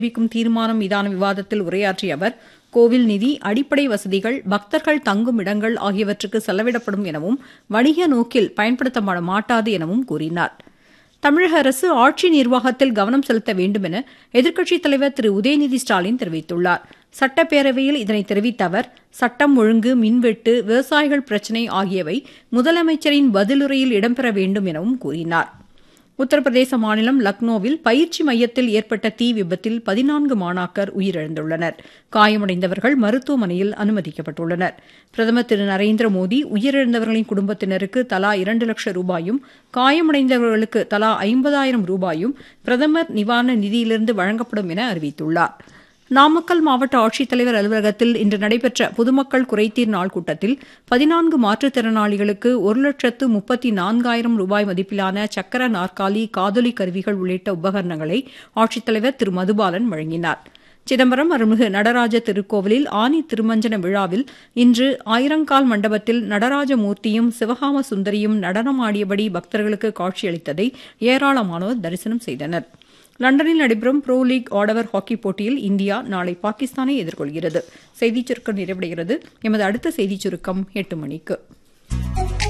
அறிவிக்கும் தீர்மானம் மீதான விவாதத்தில் உரையாற்றிய அவர் கோவில் நிதி அடிப்படை வசதிகள் பக்தர்கள் தங்கும் இடங்கள் ஆகியவற்றுக்கு செலவிடப்படும் எனவும் வணிக நோக்கில் பயன்படுத்தப்பட மாட்டாது எனவும் கூறினார் தமிழக அரசு ஆட்சி நிர்வாகத்தில் கவனம் செலுத்த வேண்டும் என எதிர்க்கட்சித் தலைவர் திரு உதயநிதி ஸ்டாலின் தெரிவித்துள்ளார் சட்டப்பேரவையில் இதனை தெரிவித்த அவர் சட்டம் ஒழுங்கு மின்வெட்டு விவசாயிகள் பிரச்சினை ஆகியவை முதலமைச்சரின் பதிலுரையில் இடம்பெற வேண்டும் எனவும் கூறினார் உத்தரப்பிரதேச மாநிலம் லக்னோவில் பயிற்சி மையத்தில் ஏற்பட்ட தீ விபத்தில் பதினான்கு மாணாக்கர் உயிரிழந்துள்ளனர் காயமடைந்தவர்கள் மருத்துவமனையில் அனுமதிக்கப்பட்டுள்ளனர் பிரதமர் திரு நரேந்திர மோடி உயிரிழந்தவர்களின் குடும்பத்தினருக்கு தலா இரண்டு லட்சம் ரூபாயும் காயமடைந்தவர்களுக்கு தலா ஐம்பதாயிரம் ரூபாயும் பிரதமர் நிவாரண நிதியிலிருந்து வழங்கப்படும் என அறிவித்துள்ளார் நாமக்கல் மாவட்ட ஆட்சித்தலைவர் அலுவலகத்தில் இன்று நடைபெற்ற பொதுமக்கள் குறைதீர் நாள் கூட்டத்தில் பதினான்கு மாற்றுத்திறனாளிகளுக்கு ஒரு லட்சத்து முப்பத்தி நான்காயிரம் ரூபாய் மதிப்பிலான சக்கர நாற்காலி காதொலி கருவிகள் உள்ளிட்ட உபகரணங்களை ஆட்சித்தலைவர் திரு மதுபாலன் வழங்கினார் சிதம்பரம் அருள்மிகு நடராஜ திருக்கோவிலில் ஆனி திருமஞ்சன விழாவில் இன்று ஆயிரங்கால் மண்டபத்தில் நடராஜமூர்த்தியும் சிவகாம சுந்தரியும் நடனமாடியபடி பக்தர்களுக்கு காட்சியளித்ததை ஏராளமானோர் தரிசனம் செய்தனர் லண்டனில் நடைபெறும் ப்ரோ லீக் ஆடவர் ஹாக்கி போட்டியில் இந்தியா நாளை பாகிஸ்தானை எதிர்கொள்கிறது செய்திச் சுருக்கம் நிறைவடைகிறது எமது அடுத்த செய்திச் சுருக்கம் எட்டு மணிக்கு